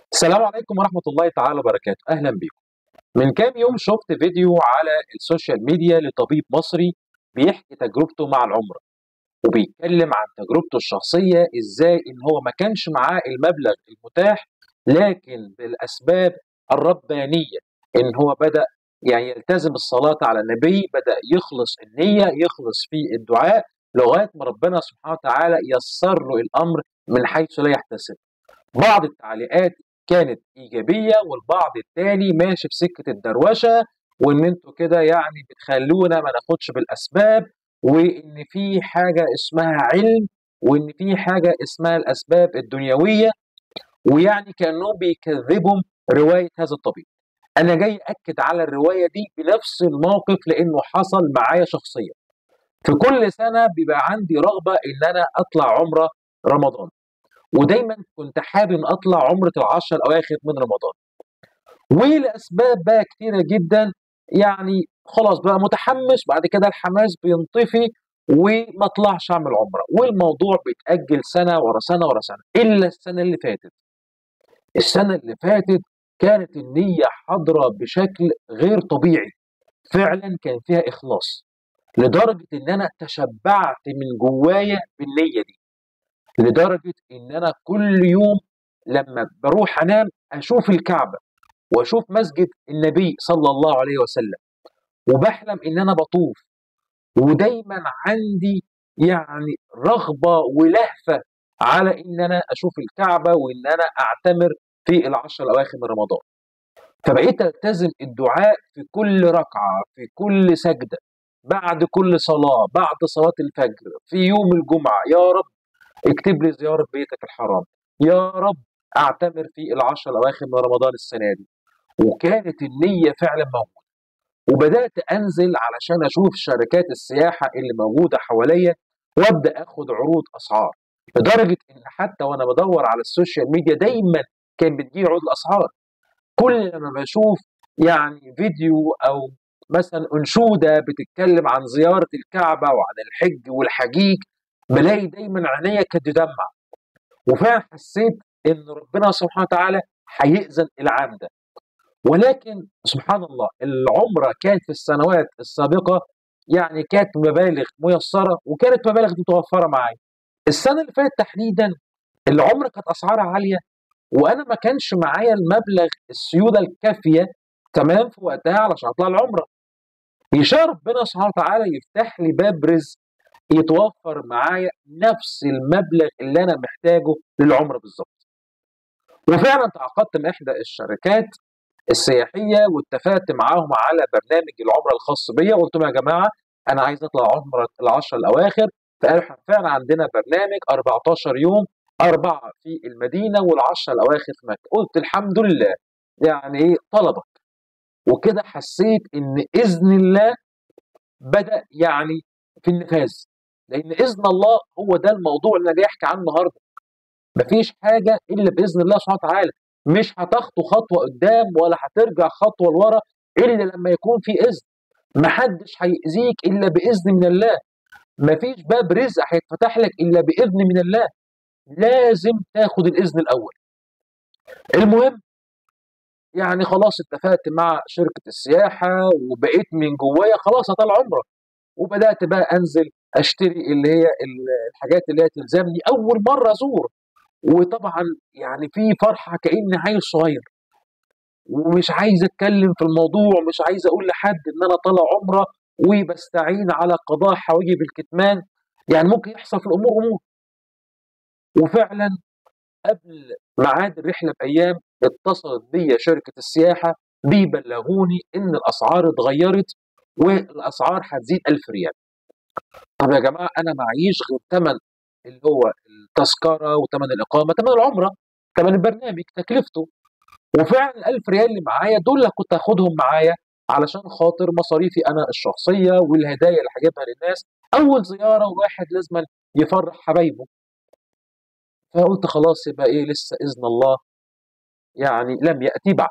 السلام عليكم ورحمة الله تعالى وبركاته أهلا بكم من كام يوم شفت فيديو على السوشيال ميديا لطبيب مصري بيحكي تجربته مع العمرة وبيتكلم عن تجربته الشخصية إزاي إن هو ما كانش معاه المبلغ المتاح لكن بالأسباب الربانية إن هو بدأ يعني يلتزم الصلاة على النبي بدأ يخلص النية يخلص في الدعاء لغاية ما ربنا سبحانه وتعالى يسر له الأمر من حيث لا يحتسب بعض التعليقات كانت ايجابيه والبعض التاني ماشي في سكه الدروشه وان انتوا كده يعني بتخلونا ما ناخدش بالاسباب وان في حاجه اسمها علم وان في حاجه اسمها الاسباب الدنيويه ويعني كانهم بيكذبوا روايه هذا الطبيب. انا جاي اكد على الروايه دي بنفس الموقف لانه حصل معايا شخصيا. في كل سنه بيبقى عندي رغبه ان انا اطلع عمره رمضان. ودايما كنت حابب ان اطلع عمره العشر الاواخر من رمضان ولاسباب بقى كتيره جدا يعني خلاص بقى متحمس بعد كده الحماس بينطفي وما اطلعش اعمل عمره والموضوع بيتاجل سنه ورا سنه ورا سنه الا السنه اللي فاتت السنه اللي فاتت كانت النيه حاضره بشكل غير طبيعي فعلا كان فيها اخلاص لدرجه ان انا تشبعت من جوايا بالنيه دي لدرجة إن أنا كل يوم لما بروح أنام أشوف الكعبة وأشوف مسجد النبي صلى الله عليه وسلم وبحلم إن أنا بطوف ودايما عندي يعني رغبة ولهفة على إن أنا أشوف الكعبة وإن أنا أعتمر في العشر الأواخر من رمضان فبقيت ألتزم الدعاء في كل ركعة في كل سجدة بعد كل صلاة بعد صلاة الفجر في يوم الجمعة يا رب اكتب لي زيارة بيتك الحرام يا رب اعتمر في العشر الاواخر من رمضان السنة دي وكانت النية فعلا موجودة وبدأت انزل علشان اشوف شركات السياحة اللي موجودة حواليا وابدأ اخد عروض اسعار لدرجة ان حتى وانا بدور على السوشيال ميديا دايما كان بتجي عروض الاسعار كل لما بشوف يعني فيديو او مثلا انشوده بتتكلم عن زياره الكعبه وعن الحج والحجيج بلاقي دايما عينيا كانت تدمع وفعلا حسيت ان ربنا سبحانه وتعالى هيأذن العام ده ولكن سبحان الله العمره كانت في السنوات السابقه يعني كانت مبالغ ميسره وكانت مبالغ متوفره معايا السنه اللي فاتت تحديدا العمره كانت اسعارها عاليه وانا ما كانش معايا المبلغ السيوله الكافيه تمام في وقتها علشان اطلع العمره يشاء ربنا سبحانه وتعالى يفتح لي باب رزق يتوفر معايا نفس المبلغ اللي انا محتاجه للعمره بالظبط. وفعلا تعاقدت مع احدى الشركات السياحيه واتفقت معاهم على برنامج العمره الخاص بيا قلت لهم يا جماعه انا عايز اطلع عمره العشر الاواخر فقالوا احنا فعلا عندنا برنامج 14 يوم اربعه في المدينه والعشر الاواخر في مكه قلت الحمد لله يعني ايه طلبك وكده حسيت ان اذن الله بدا يعني في النفاذ لان اذن الله هو ده الموضوع اللي انا جاي احكي عنه النهارده مفيش حاجه الا باذن الله سبحانه وتعالى مش هتخطو خطوه قدام ولا هترجع خطوه لورا الا لما يكون في اذن محدش هيأذيك الا باذن من الله مفيش باب رزق هيتفتح لك الا باذن من الله لازم تاخد الاذن الاول المهم يعني خلاص اتفقت مع شركه السياحه وبقيت من جوايا خلاص هطلع عمره وبدات بقى انزل اشتري اللي هي الحاجات اللي هي تلزمني اول مره ازور وطبعا يعني في فرحه كاني عيل صغير ومش عايز اتكلم في الموضوع مش عايز اقول لحد ان انا طالع عمره وبستعين على قضاء حواجب الكتمان يعني ممكن يحصل في الامور امور وفعلا قبل ميعاد الرحله بايام اتصلت بيا شركه السياحه بيبلغوني ان الاسعار اتغيرت والاسعار هتزيد 1000 ريال طب يا جماعه انا معيش غير ثمن اللي هو التذكره وثمن الاقامه ثمن العمره ثمن البرنامج تكلفته وفعلا ال 1000 ريال اللي معايا دول اللي كنت هاخدهم معايا علشان خاطر مصاريفي انا الشخصيه والهدايا اللي هجيبها للناس اول زياره وواحد لازم يفرح حبايبه فقلت خلاص يبقى ايه لسه اذن الله يعني لم ياتي بعد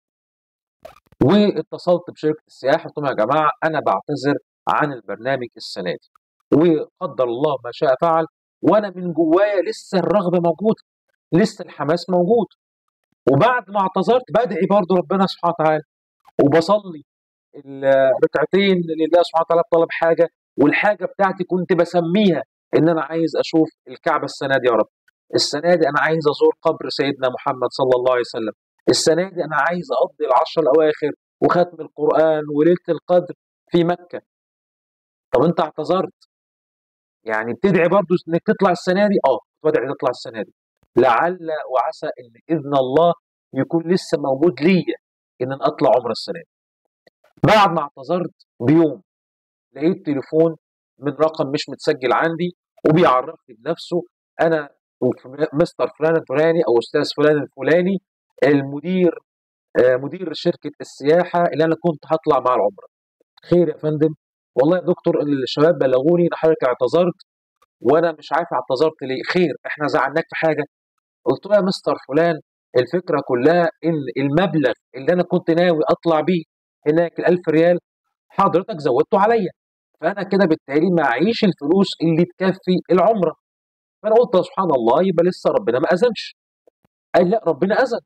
واتصلت بشركه السياحه قلت لهم يا جماعه انا بعتذر عن البرنامج السنه دي وقدر الله ما شاء فعل وانا من جوايا لسه الرغبه موجوده لسه الحماس موجود وبعد ما اعتذرت بدعي برضه ربنا سبحانه وتعالى وبصلي الركعتين لله سبحانه وتعالى طلب حاجه والحاجه بتاعتي كنت بسميها ان انا عايز اشوف الكعبه السنه دي يا رب السنه دي انا عايز ازور قبر سيدنا محمد صلى الله عليه وسلم السنه دي انا عايز اقضي العشر الاواخر وختم القران وليله القدر في مكه طب انت اعتذرت يعني بتدعي برضه انك تطلع السنه دي اه بدعي تطلع السنه دي لعل وعسى ان اذن الله يكون لسه موجود ليا ان انا اطلع عمره السنه دي بعد ما اعتذرت بيوم لقيت تليفون من رقم مش متسجل عندي وبيعرفني بنفسه انا مستر فلان الفلاني او استاذ فلان الفلاني المدير مدير شركه السياحه اللي انا كنت هطلع مع العمره خير يا فندم والله يا دكتور الشباب بلغوني ان حضرتك اعتذرت وانا مش عارف اعتذرت ليه خير احنا زعلناك في حاجه قلت له يا مستر فلان الفكره كلها ان المبلغ اللي انا كنت ناوي اطلع بيه هناك ال1000 ريال حضرتك زودته عليا فانا كده بالتالي معيش الفلوس اللي تكفي العمره فانا قلت سبحان الله يبقى لسه ربنا ما اذنش قال لا ربنا اذن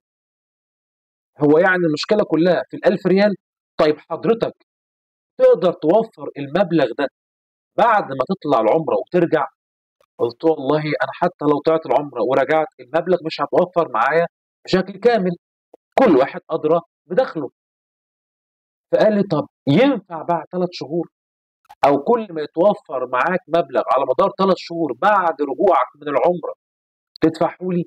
هو يعني المشكله كلها في ال1000 ريال طيب حضرتك تقدر توفر المبلغ ده بعد ما تطلع العمره وترجع قلت والله انا حتى لو طلعت العمره ورجعت المبلغ مش هتوفر معايا بشكل كامل كل واحد ادرى بدخله فقال لي طب ينفع بعد ثلاث شهور او كل ما يتوفر معاك مبلغ على مدار ثلاث شهور بعد رجوعك من العمره تدفعه لي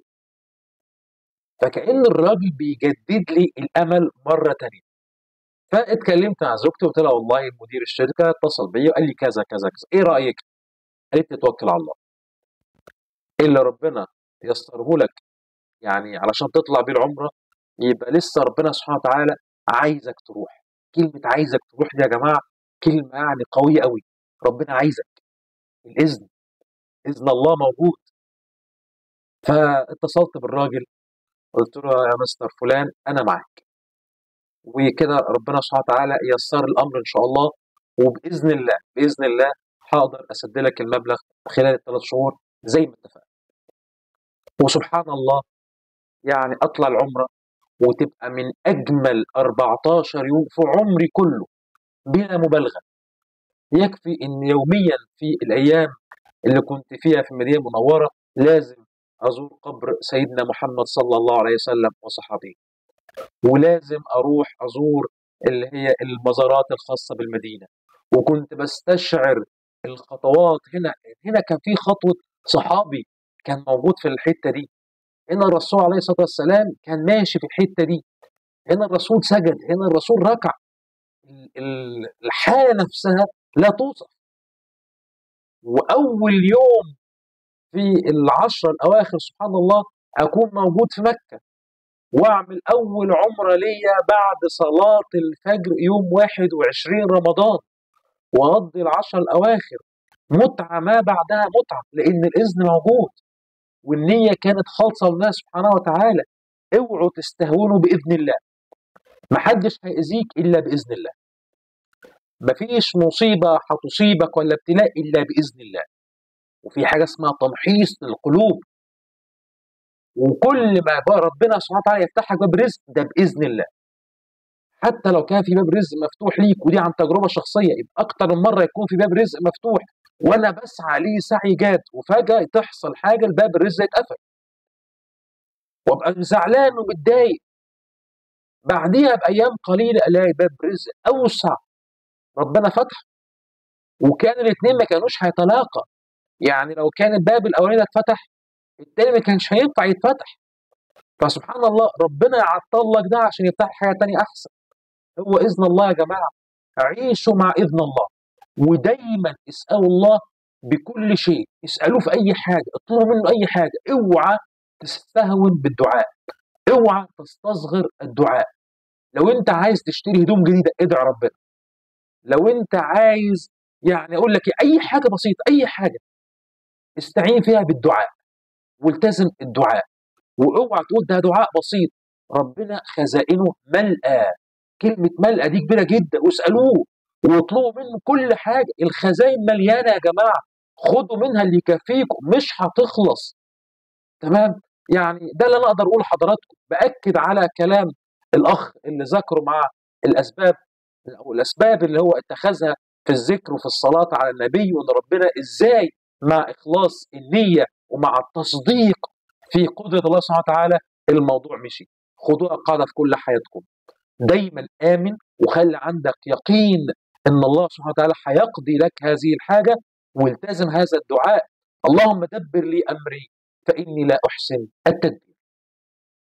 فكأن الراجل بيجدد لي الامل مره تانية فاتكلمت مع زوجتي وقلت لها والله مدير الشركه اتصل بيا وقال لي كذا كذا كذا ايه رايك؟ قالت لي توكل على الله اللي ربنا يسره لك يعني علشان تطلع بيه العمره يبقى لسه ربنا سبحانه وتعالى عايزك تروح كلمه عايزك تروح دي يا جماعه كلمه يعني قويه قوي ربنا عايزك الاذن اذن الله موجود فاتصلت بالراجل قلت له يا مستر فلان انا معاك وكده ربنا سبحانه وتعالى يسر الامر ان شاء الله وباذن الله باذن الله هقدر اسد لك المبلغ خلال الثلاث شهور زي ما اتفقنا وسبحان الله يعني اطلع العمره وتبقى من اجمل 14 يوم في عمري كله بلا مبالغه يكفي ان يوميا في الايام اللي كنت فيها في المدينه المنوره لازم ازور قبر سيدنا محمد صلى الله عليه وسلم وصحابه ولازم اروح ازور اللي هي المزارات الخاصه بالمدينه وكنت بستشعر الخطوات هنا هنا كان في خطوه صحابي كان موجود في الحته دي هنا الرسول عليه الصلاه والسلام كان ماشي في الحته دي هنا الرسول سجد هنا الرسول ركع الحاله نفسها لا توصف واول يوم في العشرة الأواخر سبحان الله أكون موجود في مكة وأعمل أول عمرة ليا بعد صلاة الفجر يوم 21 رمضان وأقضي العشر الأواخر متعة ما بعدها متعة لأن الإذن موجود والنية كانت خالصة لله سبحانه وتعالى اوعوا تستهونوا بإذن الله محدش هيأذيك إلا بإذن الله مفيش مصيبة هتصيبك ولا ابتلاء إلا بإذن الله وفي حاجة اسمها تمحيص للقلوب وكل ما ربنا سبحانه وتعالى يفتح لك باب رزق ده بإذن الله حتى لو كان في باب رزق مفتوح ليك ودي عن تجربة شخصية يبقى أكتر من مرة يكون في باب رزق مفتوح وأنا بسعى ليه سعي جاد وفجأة تحصل حاجة الباب الرزق يتقفل وابقى زعلان ومتضايق بعديها بأيام قليلة ألاقي باب رزق أوسع ربنا فتح وكان الاثنين ما كانوش هيتلاقى يعني لو كان الباب الاولاني اتفتح التاني ما كانش هينفع يتفتح فسبحان الله ربنا يعطل لك ده عشان يفتح حاجه تانية احسن هو اذن الله يا جماعه عيشوا مع اذن الله ودايما اسالوا الله بكل شيء اسالوه في اي حاجه اطلبوا منه اي حاجه اوعى تستهون بالدعاء اوعى تستصغر الدعاء لو انت عايز تشتري هدوم جديده ادعي ربنا لو انت عايز يعني اقول لك اي حاجه بسيطه اي حاجه استعين فيها بالدعاء والتزم الدعاء واوعى تقول ده دعاء بسيط ربنا خزائنه ملأى كلمة ملأى دي كبيرة جدا واسألوه واطلبوا منه كل حاجة الخزائن مليانة يا جماعة خدوا منها اللي يكفيكم مش هتخلص تمام يعني ده اللي انا اقدر اقول لحضراتكم باكد على كلام الاخ اللي ذكره مع الاسباب او الاسباب اللي هو اتخذها في الذكر وفي الصلاه على النبي وان ربنا ازاي مع اخلاص النيه ومع التصديق في قدره الله سبحانه وتعالى الموضوع مشي خدوها قاعده في كل حياتكم دايما امن وخلي عندك يقين ان الله سبحانه وتعالى هيقضي لك هذه الحاجه والتزم هذا الدعاء اللهم دبر لي امري فاني لا احسن التدبير